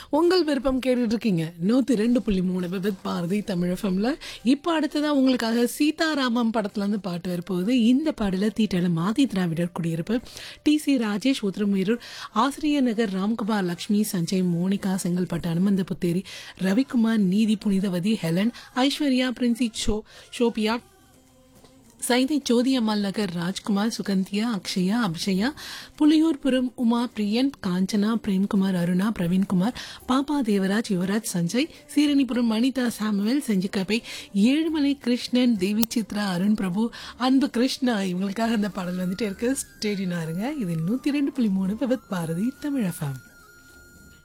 உங்கள் விருப்பம் கேட்டுட்டு இருக்கீங்க நூற்றி ரெண்டு புள்ளி மூணு விபத் பாரதி தமிழ் எஃப்எம்ல இப்போ அடுத்ததா உங்களுக்காக சீதாராமம் படத்துல இருந்து பாட்டு வரப்போகுது இந்த பாடல தீட்டல மாதி திராவிடர் குடியிருப்பு D C Rajesh Uthiramerur Asiriyar Nagar Ramkumar Lakshmi Sanjay Monika Chengalpattu Anumantha Putheri Ravikumar Neethi Punithavathi Helen Aishwarya Princy ஷோ ஷோபியா சைதை ஜோதி அம்மாள் நகர் ராஜ்குமார் சுகந்தியா அக்ஷயா அபிஷயா புலியூர்புரம் உமா பிரியன் காஞ்சனா பிரேம்குமார் அருணா பிரவீன்குமார் பாப்பா தேவராஜ் யுவராஜ் சஞ்சய் சீரணிபுரம் வனிதா சாமுவேல் செஞ்சிக்காப்பை ஏழுமலை கிருஷ்ணன் தேவி சித்ரா அருண் பிரபு அன்பு கிருஷ்ணா இவங்களுக்காக அந்த பாடல் வந்துட்டே இருக்கு ஸ்டேடினா இருங்க இது நூத்தி ரெண்டு புள்ளி மூணு விபத் பாரதி தமிழ் எஃப்எம்